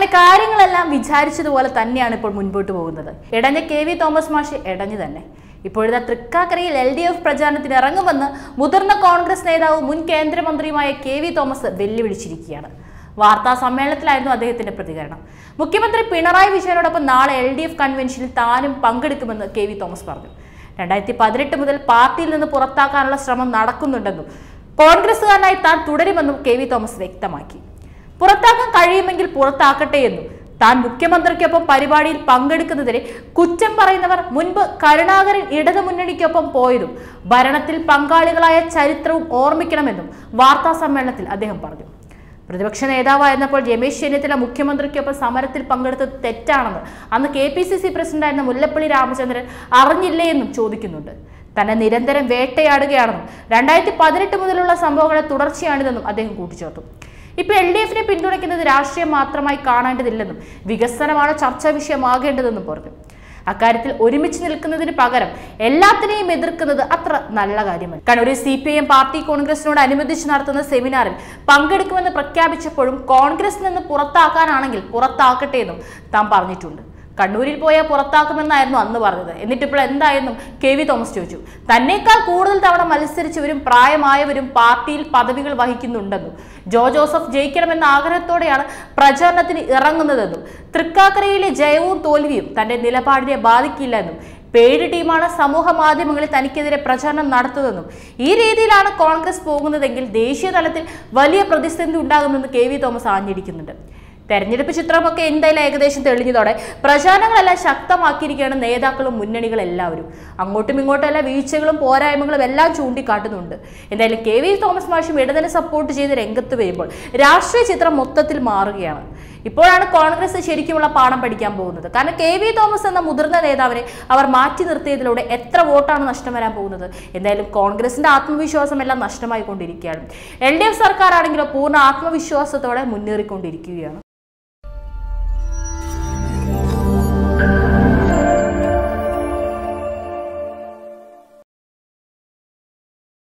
അങ്ങനെ കാര്യങ്ങളെല്ലാം വിചാരിച്ചതുപോലെ തന്നെയാണ് ഇപ്പോൾ മുൻപോട്ട് പോകുന്നത് ഇടഞ്ഞ കെ വി തോമസ് മാഷ് ഇടഞ്ഞു തന്നെ ഇപ്പോഴത്തെ തൃക്കാക്കരയിൽ എൽ ഡി എഫ് പ്രചാരണത്തിന് ഇറങ്ങുമെന്ന് മുതിർന്ന കോൺഗ്രസ് നേതാവ് മുൻ കേന്ദ്രമന്ത്രിയുമായ കെ വി തോമസ് വെല്ലുവിളിച്ചിരിക്കുകയാണ് വാർത്താ സമ്മേളനത്തിലായിരുന്നു അദ്ദേഹത്തിന്റെ പ്രതികരണം മുഖ്യമന്ത്രി പിണറായി വിജയനോടൊപ്പം നാളെ എൽ ഡി എഫ് കൺവെൻഷനിൽ താനും പങ്കെടുക്കുമെന്ന് കെ വി തോമസ് പറഞ്ഞു രണ്ടായിരത്തി പതിനെട്ട് മുതൽ പാർട്ടിയിൽ നിന്ന് പുറത്താക്കാനുള്ള ശ്രമം നടക്കുന്നുണ്ടെന്നും കോൺഗ്രസുകാരനായി താൻ തുടരുമെന്നും കെ വി തോമസ് വ്യക്തമാക്കി പുറത്താക്കാൻ കഴിയുമെങ്കിൽ പുറത്താക്കട്ടെ എന്നും താൻ മുഖ്യമന്ത്രിക്കൊപ്പം പരിപാടിയിൽ പങ്കെടുക്കുന്നതിനെ കുറ്റം പറയുന്നവർ മുൻപ് കരുണാകരൻ ഇടതു മുന്നണിക്കൊപ്പം പോയതും ഭരണത്തിൽ പങ്കാളികളായ ചരിത്രവും ഓർമ്മിക്കണമെന്നും വാർത്താ സമ്മേളനത്തിൽ അദ്ദേഹം പറഞ്ഞു പ്രതിപക്ഷ നേതാവായിരുന്നപ്പോൾ രമേശ് ചെന്നിത്തല മുഖ്യമന്ത്രിക്കൊപ്പം സമരത്തിൽ പങ്കെടുത്തത് തെറ്റാണെന്ന് അന്ന് കെ പി സി സി പ്രസിഡന്റായിരുന്ന മുല്ലപ്പള്ളി രാമചന്ദ്രൻ അറിഞ്ഞില്ലേ എന്നും ചോദിക്കുന്നുണ്ട് തന്നെ നിരന്തരം വേട്ടയാടുകയാണെന്നും രണ്ടായിരത്തി പതിനെട്ട് മുതലുള്ള സംഭവങ്ങളുടെ തുടർച്ചയാണിതെന്നും അദ്ദേഹം കൂട്ടിച്ചേർത്തു ഇപ്പൊ എൽ ഡി എഫിനെ പിന്തുണയ്ക്കുന്നത് രാഷ്ട്രീയം മാത്രമായി കാണേണ്ടതില്ലെന്നും വികസനമാണ് ചർച്ചാ വിഷയമാകേണ്ടതെന്നും പറഞ്ഞു അക്കാര്യത്തിൽ ഒരുമിച്ച് നിൽക്കുന്നതിന് പകരം എല്ലാത്തിനെയും എതിർക്കുന്നത് അത്ര നല്ല കാര്യമല്ല കണ്ണൂരിൽ C P I M party കോൺഗ്രസിനോട് അനുബന്ധിച്ച് നടത്തുന്ന സെമിനാറിൽ പങ്കെടുക്കുമെന്ന് പ്രഖ്യാപിച്ചപ്പോഴും കോൺഗ്രസിൽ നിന്ന് പുറത്താക്കാനാണെങ്കിൽ പുറത്താക്കട്ടെ എന്നും താൻ പറഞ്ഞിട്ടുണ്ട് കണ്ണൂരിൽ പോയാൽ പുറത്താക്കുമെന്നായിരുന്നു അന്ന് പറഞ്ഞത് എന്നിട്ട് ഇപ്പോൾ എന്തായെന്നും കെ വി തോമസ് ചോദിച്ചു തന്നേക്കാൾ കൂടുതൽ തവണ മത്സരിച്ചവരും പ്രായമായവരും പാർട്ടിയിൽ പദവികൾ വഹിക്കുന്നുണ്ടെന്നും ജോ ജോസഫ് ജയിക്കണമെന്ന ആഗ്രഹത്തോടെയാണ് പ്രചാരണത്തിന് ഇറങ്ങുന്നതെന്നും തൃക്കാക്കരയിലെ ജയവും തോൽവിയും തന്റെ നിലപാടിനെ ബാധിക്കില്ല എന്നും പേര് ടീമാണ് സമൂഹ മാധ്യമങ്ങളിൽ തനിക്കെതിരെ പ്രചാരണം നടത്തുന്നതെന്നും ഈ രീതിയിലാണ് കോൺഗ്രസ് പോകുന്നതെങ്കിൽ ദേശീയ തലത്തിൽ വലിയ പ്രതിസന്ധി ഉണ്ടാകുമെന്ന് കെ വി തോമസ് ആഞ്ഞടിക്കുന്നുണ്ട് തെരഞ്ഞെടുപ്പ് ചിത്രമൊക്കെ എന്തായാലും ഏകദേശം തെളിഞ്ഞതോടെ പ്രചാരണങ്ങളെല്ലാം ശക്തമാക്കിയിരിക്കുകയാണ് നേതാക്കളും മുന്നണികളും എല്ലാവരും അങ്ങോട്ടും ഇങ്ങോട്ടും എല്ലാ വീഴ്ചകളും പോരായ്മകളും എല്ലാം ചൂണ്ടിക്കാട്ടുന്നുണ്ട് എന്തായാലും കെ വി തോമസ് മാഷും ഇടതിനെ സപ്പോർട്ട് ചെയ്ത് രംഗത്ത് വരുമ്പോൾ രാഷ്ട്രീയ ചിത്രം മൊത്തത്തിൽ മാറുകയാണ് ഇപ്പോഴാണ് കോൺഗ്രസ് ശരിക്കുമുള്ള പാഠം പഠിക്കാൻ പോകുന്നത് കാരണം കെ വി തോമസ് എന്ന മുതിർന്ന നേതാവിനെ അവർ മാറ്റി നിർത്തിയതിലൂടെ എത്ര വോട്ടാണ് നഷ്ടം വരാൻ പോകുന്നത് എന്തായാലും കോൺഗ്രസിന്റെ ആത്മവിശ്വാസം എല്ലാം നഷ്ടമായി കൊണ്ടിരിക്കുകയാണ് എൽ ഡി എഫ് സർക്കാർ ആണെങ്കിലോ പൂർണ്ണ ആത്മവിശ്വാസത്തോടെ മുന്നേറിക്കൊണ്ടിരിക്കുകയാണ്